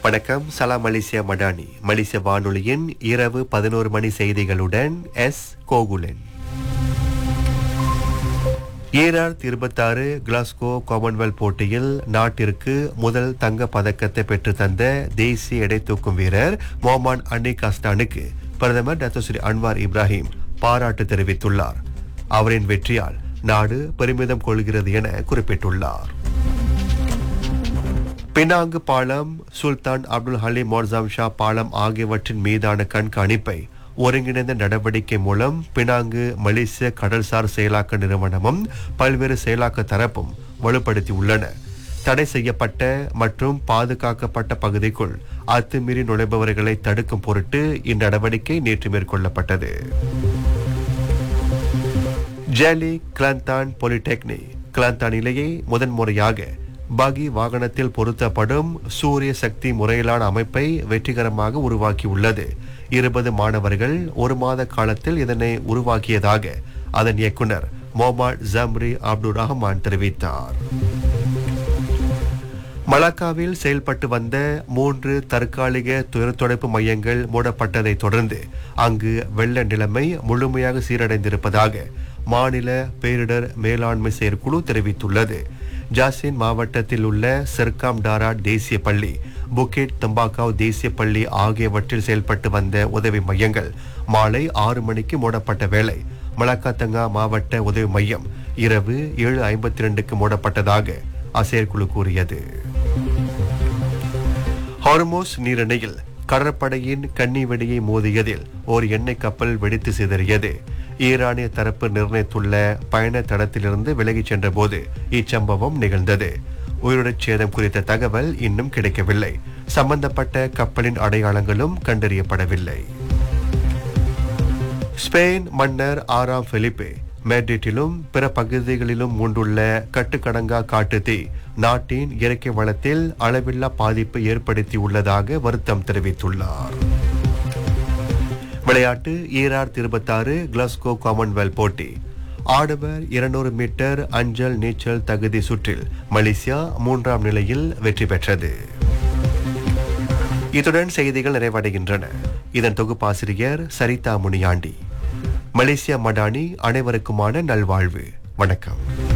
வணக்கம் சலாம் மலேசியா மடானி மலேசிய வானொலியின் இரவு பதினோரு மணி செய்திகளுடன் எஸ் கோகுலன் ஈராயிரத்தி இருபத்தாறு கிளாஸ்கோ காமன்வெல்த் போட்டியில் நாட்டிற்கு முதல் தங்க பதக்கத்தை பெற்று தந்த தேசிய எடை தூக்கும் வீரர் மொஹமான் அனிக் அஸ்டானுக்கு பிரதமர் டாக்டர் ஸ்ரீ அன்வார் இப்ராஹிம் பாராட்டு தெரிவித்துள்ளார் அவரின் வெற்றியால் நாடு பெருமிதம் கொள்கிறது என குறிப்பிட்டுள்ளார் பினாங்கு பாலம் சுல்தான் அப்துல் ஹலீம் மோர்சாம் ஷா பாலம் ஆகியவற்றின் மீதான கண்காணிப்பை ஒருங்கிணைந்த நடவடிக்கை மூலம் பினாங்கு மலேசிய கடல்சார் செயலாக்க நிறுவனமும் பல்வேறு செயலாக்க தரப்பும் வலுப்படுத்தி உள்ளன தடை செய்யப்பட்ட மற்றும் பாதுகாக்கப்பட்ட பகுதிக்குள் அத்துமீறி நுழைபவர்களை தடுக்கும் பொருட்டு இந்நடவடிக்கை நேற்று மேற்கொள்ளப்பட்டது ஜெலி கிளாந்தான் பாலிடெக்னிக் கிளாந்தான் நிலையை முதன்முறையாக பகி வாகனத்தில் பொருத்தப்படும் சூரிய சக்தி முறையிலான அமைப்பை வெற்றிகரமாக உருவாக்கியுள்ளது இருபது மாணவர்கள் ஒரு மாத காலத்தில் இதனை உருவாக்கியதாக அதன் இயக்குனர் மொஹமட் ஜம்ரி அப்துல் ரஹ்மான் தெரிவித்தார் மலாக்காவில் செயல்பட்டு வந்த மூன்று தற்காலிக துயரத்துடைப்பு மையங்கள் மூடப்பட்டதை தொடர்ந்து அங்கு வெள்ள நிலைமை முழுமையாக சீரடைந்திருப்பதாக மாநில பேரிடர் மேலாண்மை செயற்குழு தெரிவித்துள்ளது ஜாசின் மாவட்டத்தில் உள்ள செர்காம் டாரா தேசிய பள்ளி புக்கெட் தம்பாக்காவ் தேசிய பள்ளி ஆகியவற்றில் செயல்பட்டு வந்த உதவி மையங்கள் மாலை ஆறு மணிக்கு மூடப்பட்ட வேளை மலாக்காத்தங்கா மாவட்ட உதவி மையம் இரவு ஏழு ஐம்பத்தி ரெண்டுக்கு மூடப்பட்டதாக அசேர்குழு கூறியது ஹார்மோஸ் நீரிணையில் கடற்படையின் கன்னி வெடியை மோதியதில் ஓர் எண்ணெய் கப்பல் வெடித்து சிதறியது ஈரானிய தரப்பு நிர்ணயித்துள்ள பயண தடத்திலிருந்து விலகிச் சென்றபோது இச்சம்பவம் நிகழ்ந்தது உயிருடச் சேதம் குறித்த தகவல் இன்னும் கிடைக்கவில்லை சம்பந்தப்பட்ட கப்பலின் அடையாளங்களும் கண்டறியப்படவில்லை ஸ்பெயின் மன்னர் ஆறாம் பிலிப்பே மேட்ரிட்டிலும் பிற பகுதிகளிலும் மூண்டுள்ள கட்டுக்கடங்கா காட்டுத்தீ நாட்டின் இயற்கை வளத்தில் அளவில்லா பாதிப்பை ஏற்படுத்தியுள்ளதாக வருத்தம் தெரிவித்துள்ளார் விளையாட்டு ஈராயிரத்தி இருபத்தாறு கிளாஸ்கோ காமன்வெல்த் போட்டி ஆடவர் இருநூறு மீட்டர் அஞ்சல் நீச்சல் தகுதி சுற்றில் மலேசியா மூன்றாம் நிலையில் வெற்றி பெற்றது இத்துடன் செய்திகள் நிறைவடைகின்றன இதன் தொகுப்பாசிரியர் சரிதா முனியாண்டி மலேசியா மடானி அனைவருக்குமான நல்வாழ்வு வணக்கம்